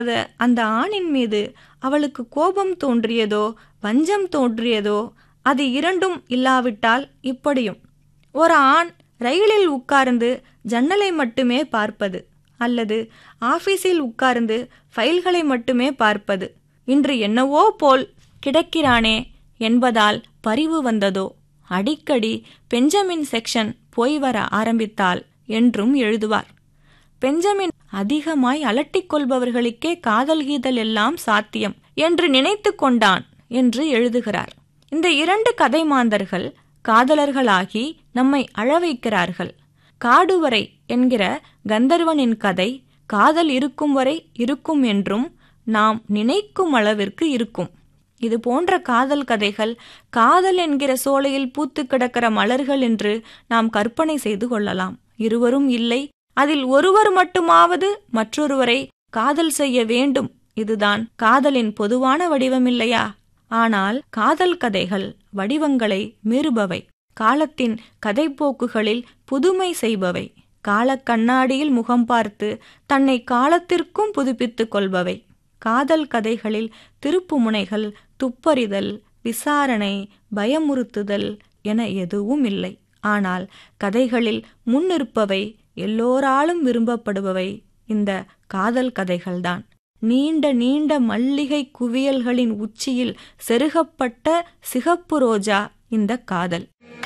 அத- அந்த ஆணின் மீது அவளுக்கு கோபம் தோன்றியதோ வஞ்சம் தோன்றியதோ அது இரண்டும் இல்லாவிட்டால் இப்படியும் ஒரு ஆண் ரயிலில் உட்கார்ந்து ஜன்னலை மட்டுமே பார்ப்பது அல்லது ஆபீஸில் உட்கார்ந்து ஃபைல்களை மட்டுமே பார்ப்பது இன்று என்னவோ போல் கிடக்கிறானே என்பதால் பரிவு வந்ததோ அடிக்கடி பெஞ்சமின் செக்ஷன் போய் வர ஆரம்பித்தாள் என்றும் எழுதுவார் பெஞ்சமின் அதிகமாய் அலட்டிக் கொள்பவர்களுக்கே காதல் கீதல் எல்லாம் சாத்தியம் என்று நினைத்து கொண்டான் என்று எழுதுகிறார் இந்த இரண்டு கதை மாந்தர்கள் காதலர்களாகி நம்மை அழ வைக்கிறார்கள் காடுவரை என்கிற கந்தர்வனின் கதை காதல் இருக்கும் வரை இருக்கும் என்றும் நாம் நினைக்கும் அளவிற்கு இருக்கும் இது போன்ற காதல் கதைகள் காதல் என்கிற சோலையில் பூத்து கிடக்கிற மலர்கள் என்று நாம் கற்பனை செய்து கொள்ளலாம் இருவரும் இல்லை அதில் ஒருவர் மட்டுமாவது மற்றொருவரை காதல் செய்ய வேண்டும் இதுதான் காதலின் பொதுவான வடிவமில்லையா ஆனால் காதல் கதைகள் வடிவங்களை மீறுபவை காலத்தின் கதைப்போக்குகளில் புதுமை செய்பவை காலக் கண்ணாடியில் முகம் பார்த்து தன்னை காலத்திற்கும் புதுப்பித்துக் கொள்பவை காதல் கதைகளில் திருப்புமுனைகள் துப்பறிதல் விசாரணை பயமுறுத்துதல் என எதுவும் இல்லை ஆனால் கதைகளில் முன்னிற்பவை எல்லோராலும் விரும்பப்படுபவை இந்த காதல் கதைகள்தான் நீண்ட நீண்ட மல்லிகை குவியல்களின் உச்சியில் செருகப்பட்ட சிகப்பு ரோஜா இந்த காதல்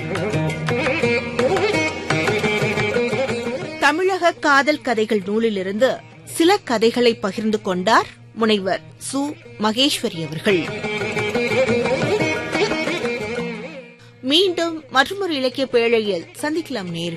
தமிழக காதல் கதைகள் நூலிலிருந்து சில கதைகளை பகிர்ந்து கொண்டார் முனைவர் சு மகேஸ்வரி அவர்கள் மீண்டும் மற்றொரு இலக்கிய பேழையில் சந்திக்கலாம் நேர்கள்